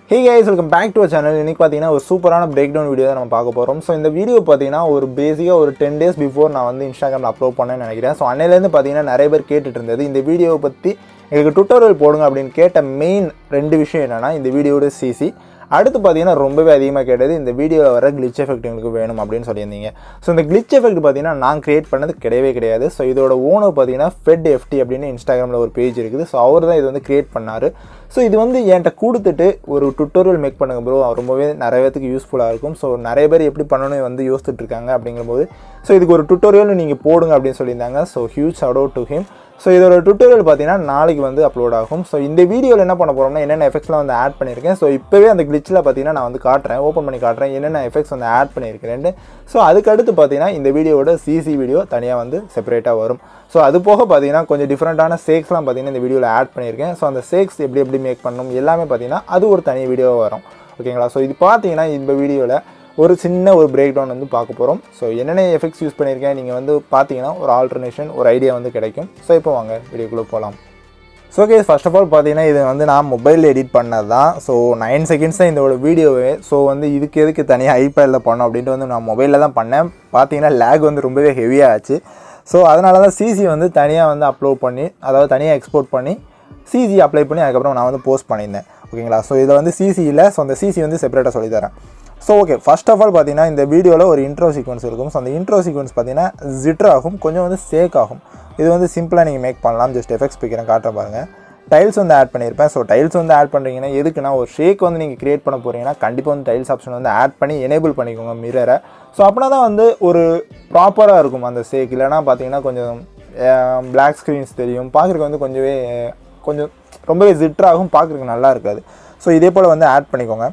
hey guys welcome back to channel இன்னைக்கு பார்த்தீங்கன்னா ஒரு சூப்பரான பிரேக் டவுன் வீடியோ தான் நம்ம பார்க்க போகிறோம் ஸோ இந்த வீடியோ பார்த்தீங்கன்னா ஒரு பேசிக்காக ஒரு டென் டேஸ் பிஃபோர் நான் வந்து இன்ஸ்டாகிராமில் அப்லோட் பண்ணேன்னு நினைக்கிறேன் ஸோ அன்னையிலேருந்து பார்த்தீங்கன்னா நிறைய பேர் கேட்டுட்டு இருந்தது இந்த வீடியோவை பற்றி எங்களுக்கு டுட்டோரியல் போடுங்க அப்படின்னு கேட்ட மெயின் ரெண்டு விஷயம் என்னென்னா இந்த வீடியோட சிசி அடுத்து பார்த்தீங்கன்னா ரொம்பவே அதிகமாக கேட்டது இந்த வீடியோவில் வர கிளிச் எஃபெக்ட் எங்களுக்கு வேணும் அப்படின்னு சொல்லியிருந்தீங்க ஸோ இந்த கிளிச் எஃபெக்ட் பார்த்தீங்கன்னா நான் கிரியேட் பண்ணது கிடையவே கிடையாது ஸோ இதோட ஓனர் பார்த்தீங்கன்னா ஃபெட் எஃப்டி அப்படின்னு இன்ஸ்டாகிராமில் ஒரு பேஜ் இருக்குது ஸோ அவர் தான் இது வந்து கிரியேட் பண்ணார் ஸோ இது வந்து என்கிட்ட கொடுத்துட்டு ஒரு டுட்டோரியல் மேக் பண்ணுங்க ப்ரோ ரொம்பவே நிறைய பேத்துக்கு யூஸ்ஃபுல்லாக இருக்கும் ஸோ நிறைய பேர் எப்படி பண்ணணும் வந்து யோசிச்சுட்டு இருக்காங்க அப்படிங்கும்போது ஸோ இதுக்கு ஒரு டுட்டோரியல் நீங்கள் போடுங்க அப்படின்னு சொல்லியிருந்தாங்க so huge ado to him so இதோட டுட்டோரியல் பார்த்தீங்கன்னா நாளைக்கு வந்து அப்லோட் ஆகும் ஸோ இந்த வீடியோவில் என்ன பண்ண போகிறோம்னா என்னென்ன எஃபெக்ட்ஸ்லாம் வந்து ஆட் பண்ணியிருக்கேன் ஸோ இப்போவே அந்த கிளிச்சில் பார்த்தீங்கன்னா நான் வந்து காட்டுறேன் ஓப்பன் பண்ணி காட்டுறேன் என்னென்ன எஃபெக்ட்ஸ் வந்து ஆட் பண்ணியிருக்கிறேன் ஸோ அதுக்கு அடுத்து பார்த்தீங்கன்னா இந்த வீடியோட சிசி வீடியோ தனியாக வந்து செப்பரேட்டாக வரும் ஸோ அது போக பார்த்தீங்கன்னா கொஞ்சம் டிஃப்ரெண்ட்டான சேக்ஸ்லாம் பார்த்தீங்கன்னா இந்த வீடியோவில் ஆட் பண்ணியிருக்கேன் ஸோ அந்த சேக்ஸ் எப்படி எப்படி மேக் பண்ணணும் எல்லாமே பார்த்தீங்கன்னா அது ஒரு தனி வீடியோவாக வரும் ஓகேங்களா ஸோ இது பார்த்தீங்கன்னா இந்த வீடியோவில் ஒரு சின்ன ஒரு பிரேக் டவுன் வந்து பார்க்க போகிறோம் ஸோ என்னென்ன எஃபெக்ட்ஸ் யூஸ் பண்ணியிருக்கேன் நீங்கள் வந்து பார்த்தீங்கன்னா ஒரு ஆல்டர்னேஷன் ஒரு ஐடியா வந்து கிடைக்கும் ஸோ இப்போ வாங்க வீடியோக்குள்ளே போகலாம் so okay first of all பார்த்தீங்கன்னா இது வந்து நான் மொபைலில் எடிட் பண்ணது தான் ஸோ நைன் செகண்ட்ஸ் தான் இதோட வீடியோவே ஸோ வந்து இதுக்கு எதுக்கு தனியாக ஐபேடில் பண்ணோம் அப்படின்ட்டு வந்து நான் மொபைலில் தான் பண்ணேன் பார்த்தீங்கன்னா லேக் வந்து ரொம்பவே ஹெவியாக ஆச்சு ஸோ அதனால தான் சிசி வந்து தனியாக வந்து அப்லோட் பண்ணி அதாவது தனியாக எக்ஸ்போர்ட் பண்ணி சிசி அப்ளை பண்ணி அதுக்கப்புறம் நான் வந்து போஸ்ட் பண்ணியிருந்தேன் ஓகேங்களா ஸோ இதில் வந்து சிசி இல்லை ஸோ அந்த சிசி வந்து செப்பரேட்டாக சொல்லித்தரேன் so okay first of all பார்த்தீங்கன்னா இந்த வீடியோவில் ஒரு இன்ட்ரோ சீக்வன்ஸ் இருக்கும் ஸோ அந்த இன்ட்ரோ சீக்வன்ஸ் பார்த்தீங்கன்னா ஜிட்டர் ஆகும் கொஞ்சம் வந்து சேக் ஆகும் இது வந்து சிம்பிளாக நீங்கள் மேக் பண்ணலாம் ஜஸ்ட் எஃபெக்ட்ஸ் பிக்கிறேன் காட்டுறேன் பாருங்கள் டைல்ஸ் வந்து ஆட் பண்ணியிருப்பேன் ஸோ டைல்ஸ் வந்து ஆட் பண்ணுறீங்கன்னா எதுக்குன்னா ஒரு ஷேக் வந்து நீங்கள் கிரியேட் பண்ண போகிறீங்கன்னா கண்டிப்பாக வந்து டைல்ஸ் ஆப்ஷன் வந்து ஆட் பண்ணி எனேபிள் பண்ணிக்கோங்க மிரரை ஸோ அப்படின்னா தான் வந்து ஒரு ப்ராப்பராக இருக்கும் அந்த ஷேக் இல்லைனா பார்த்தீங்கன்னா கொஞ்சம் பிளாக் ஸ்க்ரீன்ஸ் தெரியும் பார்க்குறதுக்கு வந்து கொஞ்சமே கொஞ்சம் ரொம்பவே ஜிட்டராகும் பார்க்குறதுக்கு நல்லா இருக்காது ஸோ இதே போல் வந்து ஆட் பண்ணிக்கோங்க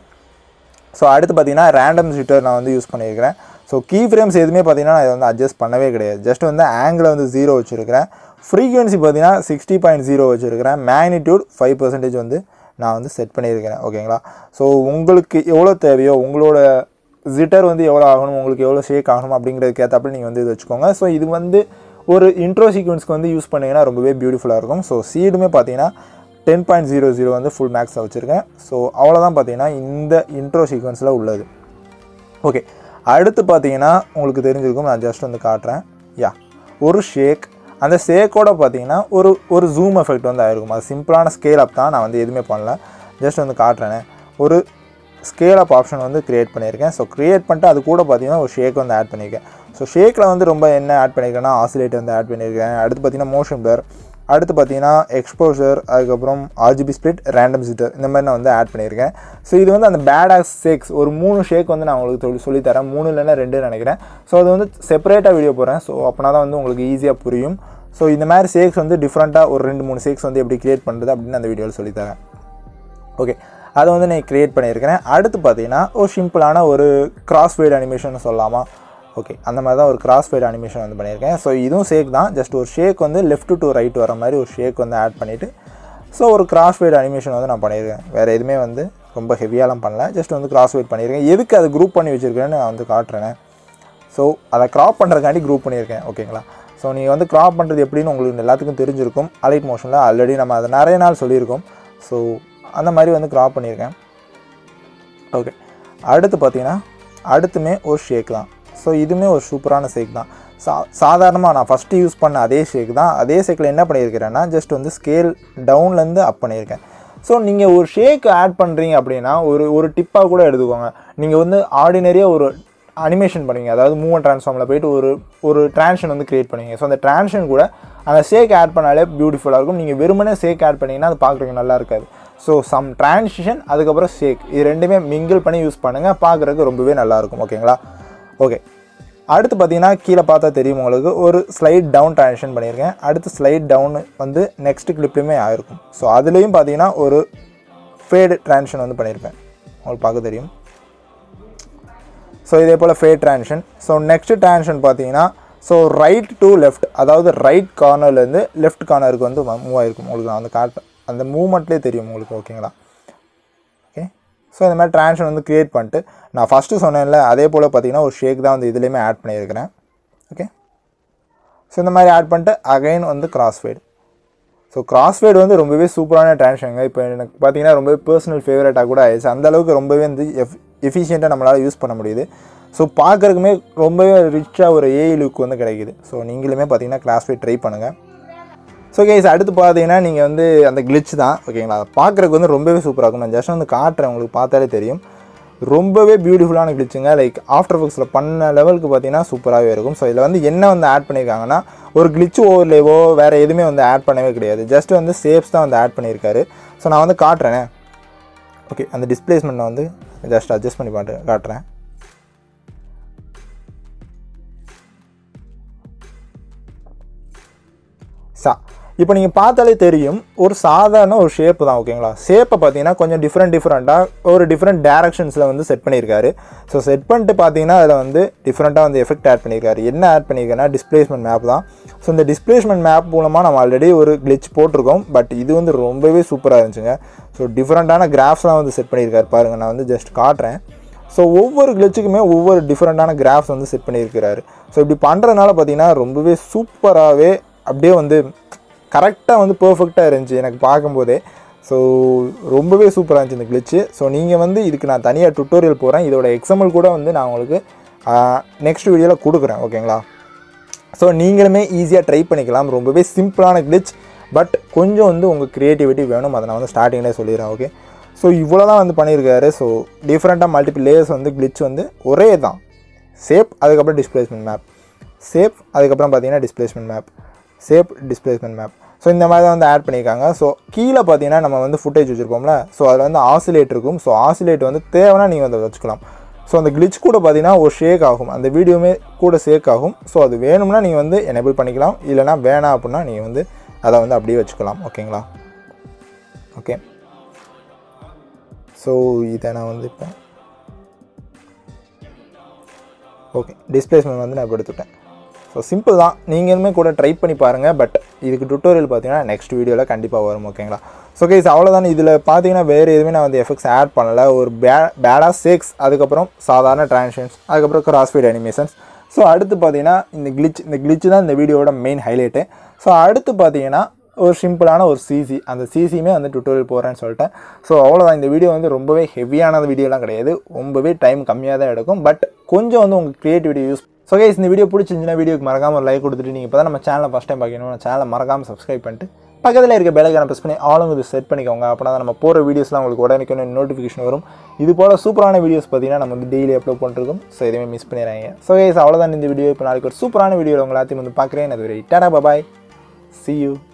ஸோ அடுத்து பார்த்தீங்கன்னா ரேண்டம் ஷீட்டர் நான் வந்து யூஸ் பண்ணியிருக்கிறேன் ஸோ கீ ஃப்ரேம்ஸ் எதுவுமே பார்த்தீங்கன்னா நான் இதை வந்து அட்ஜஸ்ட் பண்ணவே கிடையாது ஜஸ்ட் வந்து ஆங்கிளை வந்து ஜீரோ வச்சுருக்கிறேன் ஃப்ரீக்வன்சி பார்த்தீங்கன்னா சிக்ஸ்டி பாயிண்ட் ஜீரோ வச்சுருக்கிறேன் மேக்னிடியூட் ஃபைவ் பர்சன்டேஜ் வந்து நான் வந்து செட் பண்ணியிருக்கிறேன் ஓகேங்களா ஸோ உங்களுக்கு எவ்வளோ தேவையோ உங்களோட ஜிட்டர் வந்து எவ்வளோ ஆகணும் உங்களுக்கு எவ்வளோ ஷேக் ஆகணும் அப்படிங்கிறதுக்கு ஏற்றப்படி நீங்கள் வந்து இது வச்சுக்கோங்க ஸோ இது வந்து ஒரு இன்ட்ரோ சீக்வன்ஸ்க்கு வந்து யூஸ் பண்ணிங்கன்னா ரொம்பவே பியூட்டிஃபுல்லாக இருக்கும் ஸோ சீடுமே பார்த்தீங்கன்னா டென் பாயிண்ட் ஜீரோ ஜீரோ வந்து ஃபுல் மேக்ஸில் வச்சுருக்கேன் ஸோ அவ்வளோதான் பார்த்தீங்கன்னா இந்த இன்ட்ரோ சீக்வன்ஸில் உள்ளது ஓகே அடுத்து பார்த்தீங்கன்னா உங்களுக்கு தெரிஞ்சிருக்கும் நான் ஜஸ்ட் வந்து காட்டுறேன் யா ஒரு ஷேக் அந்த ஷேக்கோட பார்த்தீங்கன்னா ஒரு ஒரு ஜூம் எஃபெக்ட் வந்து ஆயிருக்கும் அது சிம்பிளான ஸ்கேல் அப் தான் நான் வந்து எதுவுமே பண்ணல ஜஸ்ட் வந்து காட்டுறேனே ஒரு ஸ்கேல் அப் ஆப்ஷன் வந்து க்ரியேட் பண்ணியிருக்கேன் ஸோ க்ரியேட் பண்ணிட்டு அது கூட பார்த்தீங்கன்னா ஒரு ஷேக் வந்து ஆட் பண்ணியிருக்கேன் ஸோ ஷேக்கில் வந்து ரொம்ப என்ன ஆட் பண்ணியிருக்கேன்னா ஆசிலேட் வந்து ஆட் பண்ணியிருக்கேன் அடுத்து பார்த்தீங்கன்னா மோஷன் பிளர் அடுத்து பார்த்தீங்கன்னா எக்ஸ்போஷர் அதுக்கப்புறம் ஆர்ஜிபி ஸ்பிளிட் ரேண்டம் சிட்டர் இந்த மாதிரி நான் வந்து ஆட் பண்ணியிருக்கேன் ஸோ இது வந்து அந்த பேடாக் ஷேக்ஸ் ஒரு மூணு ஷேக் வந்து நான் உங்களுக்கு சொல்லி சொல்லித்தரேன் மூணு இல்லைன்னா ரெண்டு நினைக்கிறேன் ஸோ அது வந்து செப்பரேட்டாக வீடியோ போடுறேன் ஸோ அப்படின்னா தான் வந்து உங்களுக்கு ஈஸியாக புரியும் ஸோ இந்த மாதிரி ஷேக்ஸ் வந்து டிஃப்ரெண்ட்டாக ஒரு ரெண்டு மூணு ஷேக்ஸ் வந்து எப்படி க்ரியேட் பண்ணுறது அப்படின்னு அந்த வீடியோவில் சொல்லித்தரேன் ஓகே அதை வந்து நான் க்ரியேட் பண்ணியிருக்கிறேன் அடுத்து பார்த்தீங்கன்னா ஒரு சிம்பிளான ஒரு கிராஸ் ஃபைட் அனிமேஷன் சொல்லலாமா ஓகே அந்த மாதிரி தான் ஒரு கிராஸ் ஃபைட் அனிமேஷன் வந்து பண்ணியிருக்கேன் ஸோ இதுவும் ஷேக் தான் ஜஸ்ட் ஒரு ஷேக் வந்து லெஃப்ட் டு ரைட் வர மாதிரி ஒரு ஷேக் வந்து ஆட் பண்ணிவிட்டு ஸோ ஒரு கிராஸ் ஃபைட் அனிமேஷன் வந்து நான் பண்ணியிருக்கேன் வேறு எதுவுமே வந்து ரொம்ப ஹெவியாலாம் பண்ணல ஜஸ்ட் வந்து கிராஸ் ஃபைட் பண்ணியிருக்கேன் எதுக்கு அது குரூப் பண்ணி வச்சுருக்கேன்னு நான் வந்து காட்டுறேன் ஸோ அதை க்ராப் பண்ணுறதுக்காண்டி குரூப் பண்ணியிருக்கேன் ஓகேங்களா ஸோ நீங்கள் வந்து க்ராப் பண்ணுறது எப்படின்னு உங்களுக்கு எல்லாத்துக்கும் தெரிஞ்சிருக்கும் அலைட் மோஷனில் ஆல்ரெடி நம்ம அதை நிறைய நாள் சொல்லியிருக்கோம் ஸோ அந்த மாதிரி வந்து க்ராப் பண்ணியிருக்கேன் ஓகே அடுத்து பார்த்தீங்கன்னா அடுத்துமே ஒரு ஷேக் தான் ஸோ இதுவுமே ஒரு சூப்பரான ஷேக் தான் சா சாதாரணமாக நான் ஃபஸ்ட்டு யூஸ் பண்ண அதே ஷேக் தான் அதே ஷேக்கில் என்ன பண்ணியிருக்கிறேன்னா ஜஸ்ட் வந்து ஸ்கேல் டவுன்லேருந்து அப் பண்ணியிருக்கேன் ஸோ நீங்கள் ஒரு ஷேக் ஆட் பண்ணுறீங்க அப்படின்னா ஒரு ஒரு டிப்பாக கூட எடுத்துக்கோங்க நீங்கள் வந்து ஆர்டினரியாக ஒரு அனிமேஷன் பண்ணுவீங்க அதாவது மூவ் அண்ட் ட்ரான்ஸ்ஃபார்மில் போயிட்டு ஒரு ஒரு ட்ரான்ஷன் வந்து க்ரியேட் பண்ணுவீங்க ஸோ அந்த ட்ரான்ஷன் கூட அந்த ஷேக் ஆட் பண்ணாலே பியூட்டிஃபுல்லாக இருக்கும் நீங்கள் வெறுமனே ஷேக் ஆட் பண்ணிங்கன்னா அது பார்க்குறதுக்கு நல்லா இருக்காது ஸோ சம் ட்ரான்சிஷன் அதுக்கப்புறம் ஷேக் இது ரெண்டுமே மிங்கிள் பண்ணி யூஸ் பண்ணுங்கள் பார்க்குறதுக்கு ரொம்பவே நல்லாயிருக்கும் ஓகேங்களா ஓகே அடுத்து பார்த்தீங்கன்னா கீழே பார்த்தா தெரியும் உங்களுக்கு ஒரு ஸ்லைட் டவுன் ட்ரான்ஷன் பண்ணியிருக்கேன் அடுத்து ஸ்லைட் டவுன் வந்து நெக்ஸ்ட் கிளிப்லையுமே ஆயிருக்கும் ஸோ அதுலேயும் பார்த்தீங்கன்னா ஒரு ஃபேடு ட்ரான்ஷன் வந்து பண்ணியிருப்பேன் உங்களுக்கு பார்க்க தெரியும் ஸோ இதே போல் fade transition so next transition பார்த்தீங்கன்னா ஸோ ரைட் டு லெஃப்ட் அதாவது ரைட் கார்னர்லேருந்து லெஃப்ட் கார்னருக்கு வந்து மூவ் ஆகிருக்கும் உங்களுக்கு நான் வந்து காட்ட அந்த மூவ்மெண்ட்லேயே தெரியும் உங்களுக்கு ஓகேங்களா ஓகே ஸோ இந்த மாதிரி ட்ரான்ஷன் வந்து க்ரியேட் பண்ணிட்டு நான் ஃபஸ்ட்டு சொன்னேன்ல அதே போல் பார்த்தீங்கன்னா ஒரு ஷேக் தான் வந்து இதுலேயுமே ஆட் பண்ணியிருக்கிறேன் ஓகே ஸோ இந்த மாதிரி ஆட் பண்ணிட்டு அகைன் வந்து கிராஸ் ஃபைடு ஸோ கிராஸ்வேட் வந்து ரொம்பவே சூப்பரான ட்ரான்ஷனுங்க இப்போ எனக்கு பார்த்தீங்கன்னா ரொம்பவே பர்சனல் ஃபேவரட்டாக கூட ஆயிடுச்சு அந்த அளவுக்கு ரொம்பவே வந்து எஃப் எஃபிஷியண்ட்டாக நம்மளால் யூஸ் பண்ண முடியுது ஸோ பார்க்குறதுக்குமே ரொம்பவே ரிச்சாக ஒரு ஏஐ லுக் வந்து கிடைக்குது ஸோ நீங்களுமே பார்த்தீங்கன்னா கிளாஸ்வேட் ட்ரை பண்ணுங்கள் ஸோ கேஸ் அடுத்து பார்த்தீங்கன்னா நீங்கள் வந்து அந்த கிளிச் தான் ஓகேங்களா பார்க்குறதுக்கு வந்து ரொம்பவே சூப்பராக இருக்கும் நான் ஜஸ்ட் வந்து காட்டுறேன் உங்களுக்கு பார்த்தாலே தெரியும் ரொம்பவே பியூட்டிஃபுல்லான கிளிச்சுங்க லைக் ஆஃப்டர் எஃபெக்ட்ஸில் பண்ண லெவலுக்கு பார்த்தீங்கன்னா சூப்பராகவே இருக்கும் ஸோ இதில் வந்து என்ன வந்து ஆட் பண்ணியிருக்காங்கன்னா ஒரு கிளிச் ஓவர்லேவோ வேறு எதுவுமே வந்து ஆட் பண்ணவே கிடையாது ஜஸ்ட் வந்து சேப்ஸ் தான் வந்து ஆட் பண்ணியிருக்காரு ஸோ நான் வந்து காட்டுறேனே ஓகே அந்த டிஸ்பிளேஸ்மெண்ட்டை வந்து ஜஸ்ட் அட்ஜஸ்ட் பண்ணி பாட்டு காட்டுறேன் சா இப்போ நீங்கள் பார்த்தாலே தெரியும் ஒரு சாதாரண ஒரு ஷேப்பு தான் ஓகேங்களா ஷேப்பை பார்த்தீங்கன்னா கொஞ்சம் டிஃப்ரெண்ட் டிஃப்ரெண்ட்டாக ஒரு டிஃப்ரெண்ட் டேரக்ஷன்ஸில் வந்து செட் பண்ணியிருக்காரு ஸோ செட் பண்ணிட்டு பார்த்தீங்கன்னா அதில் வந்து டிஃப்ரெண்ட்டாக வந்து எஃபெக்ட் ஆட் பண்ணியிருக்காரு என்ன ஆட் பண்ணியிருக்காருன்னா டிஸ்பிளேஸ்மெண்ட் மேப் தான் ஸோ இந்த டிஸ்பிளேஸ்மெண்ட் மேப் மூலமாக நம்ம ஆல்ரெடி ஒரு கிளிச் போட்டிருக்கோம் பட் இது வந்து ரொம்பவே சூப்பராக இருந்துச்சுங்க ஸோ டிஃப்ரெண்ட்டான கிராஃப்ஸ்லாம் வந்து செட் பண்ணியிருக்காரு பாருங்கள் நான் வந்து ஜஸ்ட் காட்டுறேன் ஸோ ஒவ்வொரு கிளச்சுக்குமே ஒவ்வொரு டிஃப்ரெண்ட்டான கிராஃப்ஸ் வந்து செட் பண்ணியிருக்கிறாரு ஸோ இப்படி பண்ணுறதுனால பார்த்தீங்கன்னா ரொம்பவே சூப்பராகவே அப்படியே வந்து கரெக்டாக வந்து பர்ஃபெக்டாக இருந்துச்சு எனக்கு பார்க்கும்போதே ஸோ ரொம்பவே சூப்பராக இருந்துச்சு இந்த கிளிச்சு ஸோ நீங்கள் வந்து இதுக்கு நான் தனியாக டுட்டோரியல் போகிறேன் இதோட எக்ஸாம்பிள் கூட வந்து நான் உங்களுக்கு நெக்ஸ்ட் வீடியோவில் கொடுக்குறேன் ஓகேங்களா ஸோ நீங்களுமே ஈஸியாக ட்ரை பண்ணிக்கலாம் ரொம்பவே சிம்பிளான கிளிச் பட் கொஞ்சம் வந்து உங்கள் க்ரியேட்டிவிட்டி வேணும் அதை நான் வந்து ஸ்டார்டிங்லேயே சொல்லிடுறேன் ஓகே ஸோ இவ்வளோ தான் வந்து பண்ணியிருக்காரு ஸோ டிஃப்ரெண்ட்டாக மல்டிபிள் லேயர்ஸ் வந்து கிளிச் வந்து ஒரே தான் சேப் அதுக்கப்புறம் டிஸ்பிளேஸ்மெண்ட் மேப் சேப் அதுக்கப்புறம் பார்த்தீங்கன்னா displacement map shape displacement map so இந்த மாதிரி தான் வந்து ஆட் பண்ணியிருக்காங்க ஸோ கீழே பார்த்தீங்கன்னா நம்ம வந்து ஃபுட்டேஜ் வச்சுருப்போம்ல ஸோ அதில் வந்து ஆசிலேட் இருக்கும் ஸோ ஆசிலேட் வந்து தேவைன்னா நீங்கள் வந்து வச்சுக்கலாம் ஸோ அந்த கிளிச் கூட பார்த்தீங்கன்னா ஒரு ஷேக் ஆகும் அந்த வீடியோமே கூட ஷேக் ஆகும் ஸோ அது வேணும்னா நீங்கள் வந்து எனேபிள் பண்ணிக்கலாம் இல்லைனா வேணாம் அப்படின்னா நீங்கள் வந்து அதை வந்து அப்படியே வச்சுக்கலாம் ஓகேங்களா ஓகே ஸோ இதை நான் வந்து இப்போ ஓகே டிஸ்பிளேஸ்மெண்ட் வந்து நான் இப்போ எடுத்துட்டேன் ஸோ சிம்பிள் தான் நீங்களுமே கூட ட்ரை பண்ணி பாருங்கள் பட் இதுக்கு டுட்டோரியல் பார்த்தீங்கன்னா நெக்ஸ்ட் வீடியோவில் கண்டிப்பாக வரும் ஓகேங்களா ஸோ கேஸ் அவ்வளோதான் இதில் பார்த்தீங்கன்னா வேறு எதுவுமே நான் வந்து எஃபெக்ட்ஸ் ஆட் பண்ணல ஒரு பே பேடாக சேக்ஸ் அதுக்கப்புறம் சாதாரண ட்ரான்ஷன்ஸ் அதுக்கப்புறம் கிராஸ்ஃபீட் அனிமேஷன்ஸ் ஸோ அடுத்து பார்த்தீங்கன்னா இந்த கிளிச் இந்த கிளிச் தான் இந்த வீடியோட மெயின் ஹைலைட்டு ஸோ அடுத்து பார்த்தீங்கன்னா ஒரு சிம்பிளான ஒரு சிசி அந்த சிசியுமே வந்து டுட்டோரியல் போகிறேன்னு சொல்லிட்டேன் ஸோ அவ்வளோதான் இந்த வீடியோ வந்து ரொம்பவே ஹெவியான வீடியோலாம் கிடையாது ரொம்பவே டைம் கம்மியாக தான் எடுக்கும் பட் கொஞ்சம் வந்து உங்கள் க்ரியேட்டிவிட்டி யூஸ் ஸோ கைஸ் இந்த வீடியோ பிடிச்சிருந்துச்சுன்னா வீடியோக்கு மறக்காம ஒரு லைக் கொடுத்துட்டு நீங்கள் இப்போ தான் நம்ம சேனலை ஃபஸ்ட் டைம் பார்க்கணும் சேனலை மறக்காமல் சப்ஸ்கிரைப் பண்ணிட்டு பக்கத்தில் இருக்க பெலைக்கான ப்ரெஸ் பண்ணி ஆளுங்க இது செட் பண்ணிக்கோங்க அப்படின்னா தான் நம்ம போகிற வீடியோஸ்லாம் உங்களுக்கு உடனே நோட்டிஃபிகேஷன் வரும் இது போல் சூப்பரான வீடியோஸ் பார்த்தீங்கன்னா நம்ம வந்து டெய்லி அப்லோட் பண்ணிருக்கோம் ஸோ எதுவுமே மிஸ் பண்ணிடுறாங்க ஸோ கைஸ் அவ்வளோதான் இந்த வீடியோ இப்போ நாளைக்கு ஒரு சூப்பரான வீடியோ உங்களை எல்லாத்தையும் வந்து பார்க்குறேன் அது வரை டாடா பாய் see you